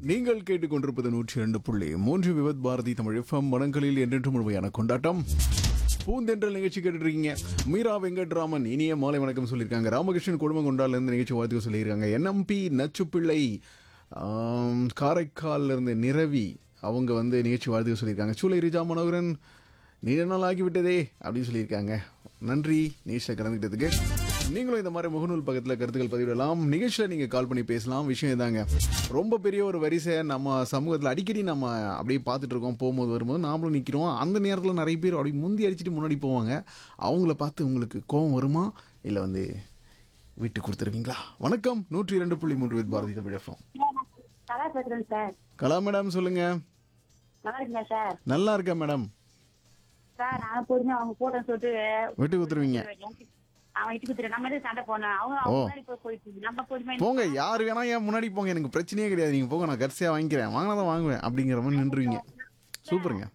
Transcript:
நீங்கள் கேட்டுக்கொண்டிருப்பது நூற்றி இரண்டு புள்ளி மூன்று விவத் பாரதி தமிழ் எஃப்எம் மனங்களில் என்றென்று முழுமையான கொண்டாட்டம் பூந்தென்றல் நிகழ்ச்சி கேட்டுட்டு இருக்கீங்க மீரா வெங்கட்ராமன் இனிய மாலை வணக்கம் சொல்லியிருக்காங்க ராமகிருஷ்ணன் குடும்பங்கொண்டால இருந்து நிகழ்ச்சி வாழ்த்துக்க சொல்லியிருக்காங்க என்எம்பி நச்சுப்பிள்ளை ஆம், காரைக்கால்ல இருந்து நிரவி அவங்க வந்து நிகழ்ச்சி வாழ்த்துக்க சொல்லியிருக்காங்க சூலை ரிஜா மனோகரன் நீண்ட நாள் ஆகிவிட்டதே அப்படின்னு சொல்லியிருக்காங்க நன்றி நிகழ்ச்சியில் கலந்துக்கிட்டதுக்கு நீங்களும் இந்த மாதிரி முகநூல் பக்கத்தில் கருத்துக்கள் பதிவிடலாம் நிகழ்ச்சியில் நீங்கள் கால் பண்ணி பேசலாம் விஷயம் இதாங்க ரொம்ப பெரிய ஒரு வரிசை நம்ம சமூகத்தில் அடிக்கடி நம்ம அப்படியே பார்த்துட்டு இருக்கோம் போகும்போது வரும்போது நாமளும் நிற்கிறோம் அந்த நேரத்தில் நிறைய பேர் அப்படி முந்தி அடிச்சுட்டு முன்னாடி போவாங்க அவங்கள பார்த்து உங்களுக்கு கோபம் வருமா இல்லை வந்து விட்டு கொடுத்துருவீங்களா வணக்கம் நூற்றி இரண்டு புள்ளி மூன்று வித் பாரதி தமிழ் எஃப்எம் கலா பேசுறேன் சார் கலா மேடம் சொல்லுங்க நல்லா இருக்கீங்களா சார் நல்லா இருக்கேன் மேடம் சார் நான் பொறுமையா அவங்க போட்டோன்னு சொல்லிட்டு விட்டு கொடுத்துருவீங்க அவன் இட்டு குத்துறேன் நம்ம எதுவும் சண்டை போனோம் அவங்க அவங்க முன்னாடி போய் போயிட்டு இருக்கு. நம்ம பொறுமையா போங்க யார் வேணா ஏன் முன்னாடி போங்க எனக்கு பிரச்சனையே கிடையாது நீங்கள் போங்க நான் கடைசியாக வாங்கிக்கிறேன் வாங்கினா தான் வாங்குவேன் அப்படிங்கிற மாதிரி நின்றுவீங்க சூப்பருங்க